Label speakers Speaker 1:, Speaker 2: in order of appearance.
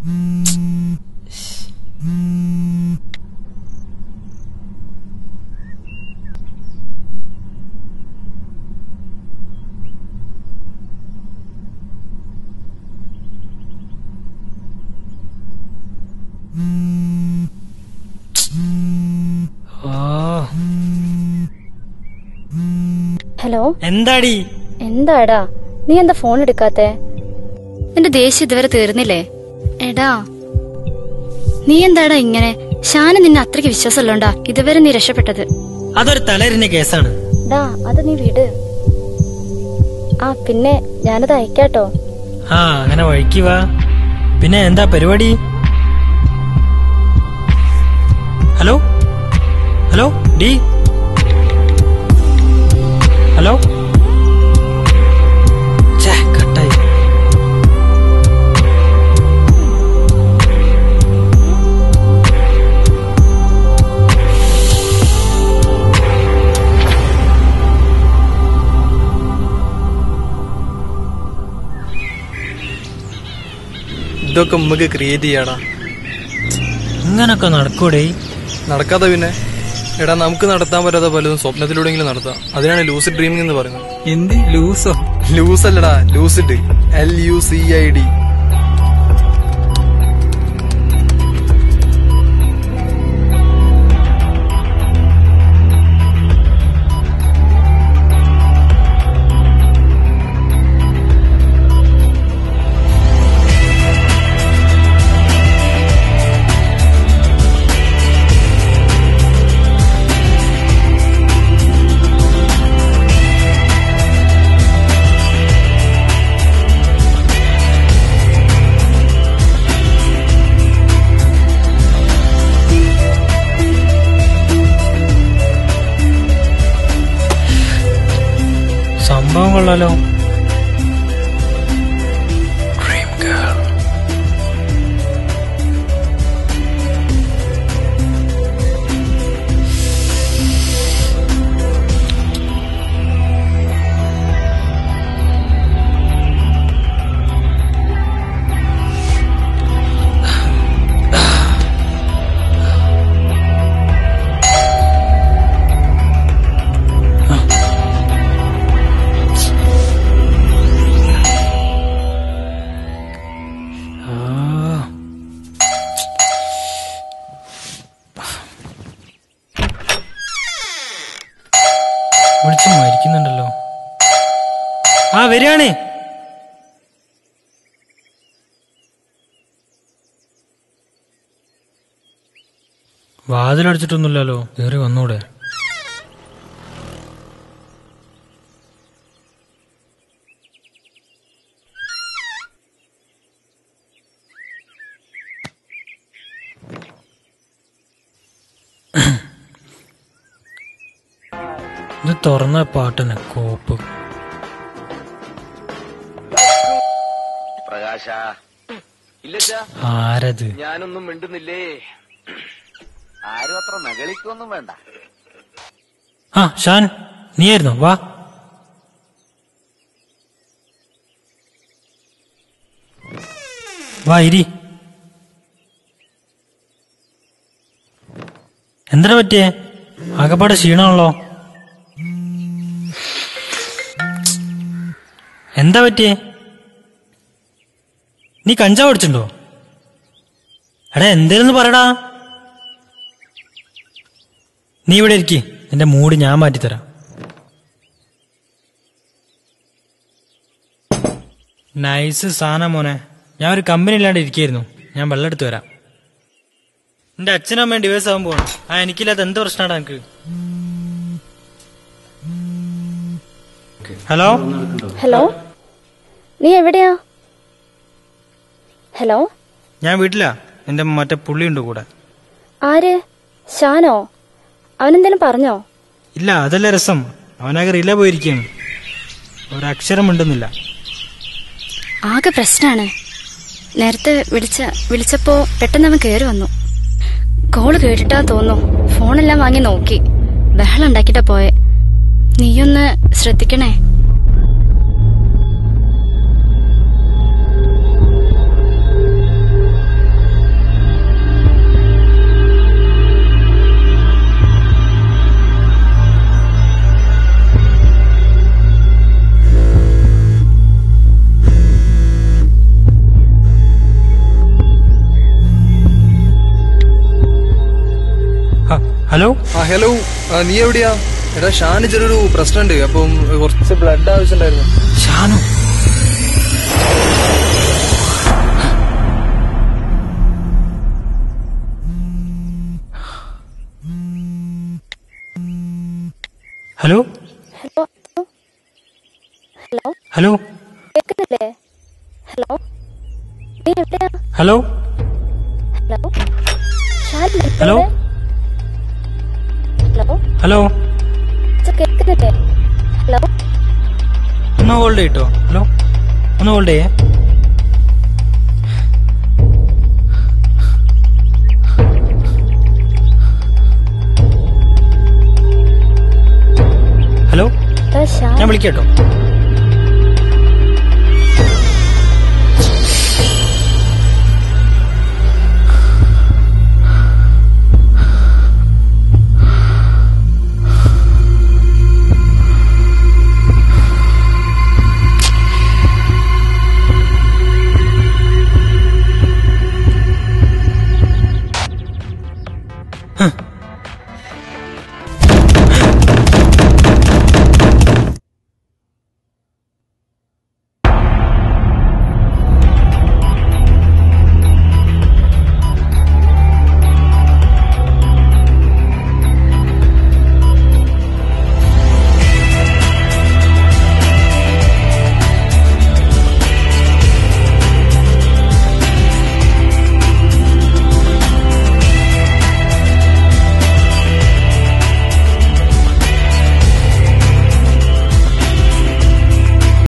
Speaker 1: ഓ
Speaker 2: hello
Speaker 1: എന്താടി
Speaker 2: എന്താടാ നീ എന്താ ഫോൺ എടുക്കാത്തെ നിന്റെ ദേഷ്യം ഇതുവരെ തീർന്നില്ലേ എടാ നീ എന്താടാ ഇങ്ങനെ ഷാന് നിന്നെ അത്രയ്ക്ക് വിശ്വാസമല്ലോണ്ടാ ഇതുവരെ നീ രക്ഷപ്പെട്ടത്
Speaker 1: അതൊരു തലരിഞ്ഞ കേസാണ്
Speaker 2: ഡാ അത് നീ വിട് ആ പിന്നെ ഞാനത് അയക്കാട്ടോ
Speaker 1: ആ അങ്ങനെ വഴിക്ക് വാ പിന്നെ എന്താ പരിപാടി ഹലോ ഹലോ ഡി ഹലോ ഛേ, കട്ടായി
Speaker 3: ഇതൊക്കെ നമുക്ക് ക്രിയേറ്റ് ചെയ്യാടാ
Speaker 1: ഇങ്ങനൊക്കെ നടക്കൂടേ
Speaker 3: നടക്കാതെ പിന്നെ എടാ നമുക്ക് നടത്താൻ പറ്റാത്ത പലതും സ്വപ്നത്തിലൂടെങ്കിലും നടത്താം അതിനാണ് ലൂസിഡ് ഡ്രീമിംഗ് എന്ന് പറയുന്നത്
Speaker 4: എന്ത് ലൂസോ
Speaker 3: ലൂസ് അല്ലടാ lucid L U C I D
Speaker 1: സംഭവം കൊള്ളാലോ ആ. വിളിച്ച് മരിക്കുന്നുണ്ടല്ലോ ആ വരികയാണ് വാതിലടിച്ചിട്ടൊന്നുമില്ലല്ലോ കയറി വന്നൂടെ ഇത് തുറന്ന പാട്ടനെ കോപ്പ്
Speaker 5: പ്രകാശ ഇല്ലച്ചാ
Speaker 1: ആരത്
Speaker 5: ഞാനൊന്നും മിണ്ടുന്നില്ലേ ആരും അത്ര നകളിക്കൊന്നും വേണ്ട
Speaker 1: ആ ഷാൻ നീയായിരുന്നോ വാ വാ ഇരി എന്തിനാ പറ്റിയേ ആകപ്പാടെ ക്ഷീണമാണല്ലോ എന്താ പറ്റിയേ നീ കഞ്ചാവ് അടിച്ചിട്ടുണ്ടോ എടാ എന്തേലും പറയടാ നീ ഇവിടെ ഇരിക്കി നിന്റെ മൂഡ് ഞാൻ മാറ്റിത്തരാം നൈസ് സാധനം മോനെ ഞാൻ ഒരു കമ്പനി ഇല്ലാണ്ട് ഇരിക്കായിരുന്നു ഞാൻ വെള്ളം എടുത്തു വരാം നിന്റെ അച്ഛനും അമ്മയും ഡിവേഴ്സ് ആവാൻ പോകണം ആ എനിക്കില്ലാത്ത എന്ത് പ്രശ്നമാണ് എനിക്ക് ഹലോ
Speaker 2: ഹലോ നീ എവിടെയാ ഹലോ
Speaker 1: ഞാൻ വീട്ടിലാ എന്റെ മറ്റേ പുള്ളിയുണ്ട് കൂടെ
Speaker 2: ആര് ഷാനോ അവനെന്തേലും പറഞ്ഞോ
Speaker 1: ഇല്ല അതല്ല രസം അവനാകെ റില പോയിരിക്കുകയാണ് ഒരക്ഷരം മിണ്ടുന്നില്ല
Speaker 2: ആകെ പ്രശ്നാണ് നേരത്തെ വിളിച്ച വിളിച്ചപ്പോ പെട്ടെന്ന് അവൻ കേറി വന്നു കോള് കേട്ടിട്ടാ തോന്നുന്നു ഫോണെല്ലാം വാങ്ങി നോക്കി ബഹളം ഉണ്ടാക്കിട്ടാ പോയെ നീയൊന്ന് ശ്രദ്ധിക്കണേ
Speaker 1: ഹലോ
Speaker 3: ആ ഹലോ ആ, നീ എവിടെയാ എടാ ഷാന് ചെറിയൊരു പ്രശ്നമുണ്ട് അപ്പം കുറച്ച് ബ്ലഡ് ആവശ്യമുണ്ടായിരുന്നു
Speaker 1: Shanu hello
Speaker 2: hello hello
Speaker 1: hello
Speaker 2: കേൾക്കുന്നില്ലേ ഹലോ നീ എവിടെയാ
Speaker 1: hello
Speaker 2: hello Shan
Speaker 1: hello
Speaker 2: hello
Speaker 1: hello
Speaker 2: ഇത് കേൾക്കുന്നില്ലേ ഹലോ
Speaker 1: ഒന്ന് ഹോൾഡ് ചെയ്യട്ടോ ഹലോ ഒന്ന് ഹോൾഡ് ചെയ്യേ ഹലോ
Speaker 2: ഇതാ ഷാൻ
Speaker 1: ഞാൻ വിളിക്കാട്ടോ